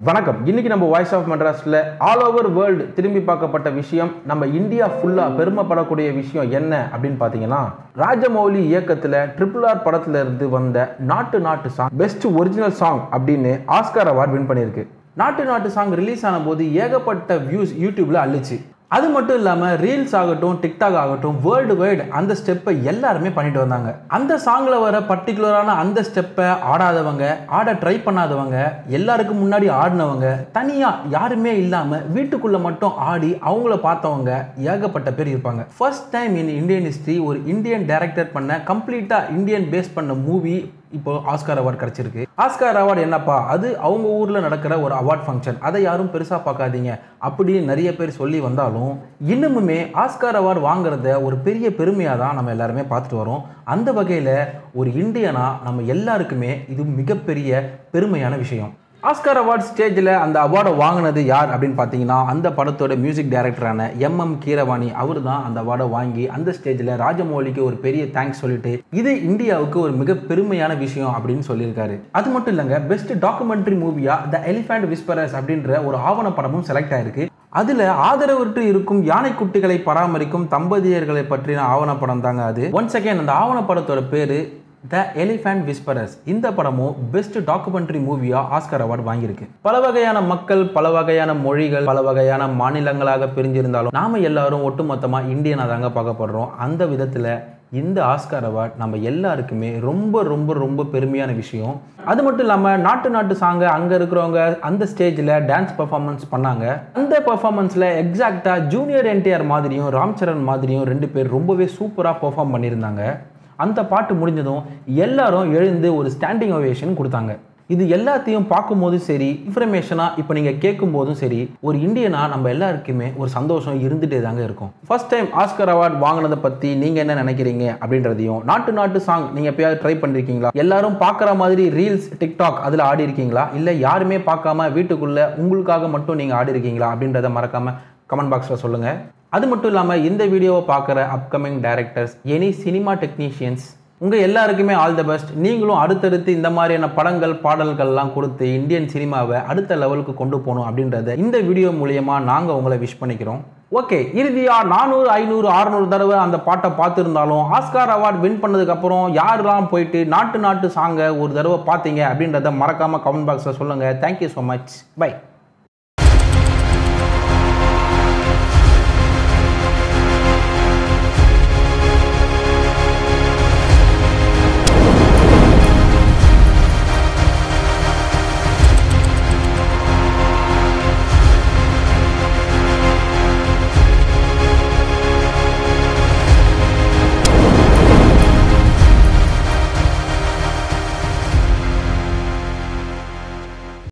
வணக்கம் இன்னைக்கு நம்ம வாய்ஸ் ஆஃப் மெட்ராஸில் ஆல் ஓவர் வேர்ல்டு திரும்பி பார்க்கப்பட்ட விஷயம் நம்ம இந்தியா ஃபுல்லாக பெருமைப்படக்கூடிய விஷயம் என்ன அப்படின்னு பார்த்தீங்கன்னா ராஜமௌலி இயக்கத்தில் ட்ரிபிள் ஆர் படத்துல இருந்து வந்த Naatu Naatu song best original song அப்படின்னு ஆஸ்கார் அவார்ட் வின் பண்ணியிருக்கு நாட்டு நாட்டு சாங் ரிலீஸ் ஆன போது ஏகப்பட்ட வியூஸ் யூடியூப்ல அள்ளிச்சு அது மட்டும் இல்லாமல் ரீல்ஸ் ஆகட்டும் டிக்டாக் ஆகட்டும் வேர்ல்டு வைடு அந்த ஸ்டெப்பை எல்லாருமே பண்ணிட்டு வந்தாங்க அந்த சாங்கில் வர பர்டிகுலரான அந்த ஸ்டெப்பை ஆடாதவங்க ஆட ட்ரை பண்ணாதவங்க எல்லாருக்கும் முன்னாடி ஆடினவங்க தனியாக யாருமே இல்லாமல் வீட்டுக்குள்ளே மட்டும் ஆடி அவங்கள பார்த்தவங்க ஏகப்பட்ட பேர் இருப்பாங்க first time in Indian history ஒரு இந்தியன் டைரக்டர் பண்ண கம்ப்ளீட்டாக இந்தியன் பேஸ் பண்ண மூவி இப்போ ஆஸ்கார் அவார்ட் கிடைச்சிருக்கு ஆஸ்கார் அவார்டு என்னப்பா அது அவங்க ஊரில் நடக்கிற ஒரு அவார்ட் ஃபங்க்ஷன் அதை யாரும் பெருசாக பார்க்காதீங்க அப்படின்னு நிறைய பேர் சொல்லி வந்தாலும் இன்னமுமே ஆஸ்கார் அவார்டு வாங்குறத ஒரு பெரிய பெருமையாக தான் நம்ம எல்லாருமே பார்த்துட்டு வரோம் அந்த வகையில் ஒரு இந்தியனா நம்ம எல்லாருக்குமே இது மிகப்பெரிய பெருமையான விஷயம் ஆஸ்கார் அவார்ட் ஸ்டேஜில் அந்த அவார்டை வாங்கினது யார் அப்படின்னு பார்த்தீங்கன்னா அந்த படத்தோட மியூசிக் டைரக்டரான எம் எம் கீரவாணி அவர் தான் அந்த அவார்டை வாங்கி அந்த ஸ்டேஜில் ராஜமௌலிக்கு ஒரு பெரிய தேங்க்ஸ் சொல்லிட்டு இது இந்தியாவுக்கு ஒரு மிக பெருமையான விஷயம் அப்படின்னு சொல்லியிருக்காரு அது மட்டும் இல்லைங்க பெஸ்ட் டாக்குமெண்ட்ரி மூவியா த எலிஃபண்ட் விஸ்பரஸ் அப்படின்ற ஒரு ஆவண படமும் செலக்ட் ஆயிருக்கு அதுல ஆதரவற்று இருக்கும் யானை குட்டிகளை பராமரிக்கும் தம்பதியர்களை பற்றின ஆவணப்படம் தாங்க அது ஒன் செகண்ட் அந்த ஆவணப்படத்தோட பேரு த எலிஃபண்ட் விஸ்பரஸ் இந்த படமும் பெஸ்ட் டாக்குமெண்ட்ரி மூவியா ஆஸ்கர் அவார்டு வாங்கியிருக்கு பல வகையான மக்கள் பல வகையான மொழிகள் பல வகையான மாநிலங்களாக பிரிஞ்சிருந்தாலும் நாம எல்லாரும் ஒட்டுமொத்தமா இந்தியனா தாங்க பார்க்கப்படுறோம் அந்த விதத்துல இந்த ஆஸ்கார் அவார்ட் நம்ம எல்லாருக்குமே ரொம்ப ரொம்ப ரொம்ப பெருமையான விஷயம் அது மட்டும் இல்லாமல் நாட்டு நாட்டு சாங்க அங்கே இருக்கிறவங்க அந்த ஸ்டேஜில் டான்ஸ் பர்ஃபார்மன்ஸ் பண்ணாங்க அந்த பர்ஃபார்மன்ஸில் எக்ஸாக்டாக ஜூனியர் என்டிஆர் மாதிரியும் ராம் சரண் மாதிரியும் ரெண்டு பேர் ரொம்பவே சூப்பராக பெர்ஃபார்ம் பண்ணியிருந்தாங்க அந்த பாட்டு முடிஞ்சதும் எல்லாரும் எழுந்து ஒரு ஸ்டாண்டிங் ஓவேஷன் கொடுத்தாங்க இது எல்லாத்தையும் பார்க்கும்போதும் சரி இன்ஃபர்மேஷனாக இப்போ நீங்கள் கேட்கும் போதும் சரி ஒரு இந்தியனா நம்ம எல்லாருக்குமே ஒரு சந்தோஷம் இருந்துகிட்டே தாங்க இருக்கும் ஃபர்ஸ்ட் டைம் ஆஸ்கர் அவார்ட் வாங்கினதை பற்றி நீங்கள் என்ன நினைக்கிறீங்க அப்படின்றதையும் நாட்டு நாட்டு சாங் நீங்கள் எப்பயாவது ட்ரை பண்ணியிருக்கீங்களா எல்லாரும் பார்க்குற மாதிரி ரீல்ஸ் டிக்டாக் அதில் ஆடி இருக்கீங்களா இல்லை யாருமே பார்க்காம வீட்டுக்குள்ளே உங்களுக்காக மட்டும் நீங்கள் ஆடி இருக்கீங்களா அப்படின்றத மறக்காமல் கமெண்ட் பாக்ஸில் சொல்லுங்கள் அது மட்டும் இல்லாமல் இந்த வீடியோவை பார்க்குற upcoming directors any cinema technicians உங்கள் எல்லாருக்குமே ஆல் த பெஸ்ட் நீங்களும் அடுத்தடுத்து இந்த மாதிரியான படங்கள் பாடல்கள்லாம் கொடுத்து இந்தியன் சினிமாவை அடுத்த லெவலுக்கு கொண்டு போகணும் அப்படின்றத இந்த வீடியோ மூலயமா நாங்கள் உங்களை விஷ் பண்ணிக்கிறோம் ஓகே இறுதியா நானூறு ஐநூறு அறுநூறு தடவை அந்த பாட்டை பார்த்துருந்தாலும் ஆஸ்கார் அவார்ட் வின் பண்ணதுக்கப்புறம் யாரெல்லாம் போயிட்டு நாட்டு நாட்டு சாங்கை ஒரு தடவை பார்த்தீங்க அப்படின்றத மறக்காமல் கமெண்ட் பாக்ஸில் சொல்லுங்கள் தேங்க்யூ ஸோ மச் பை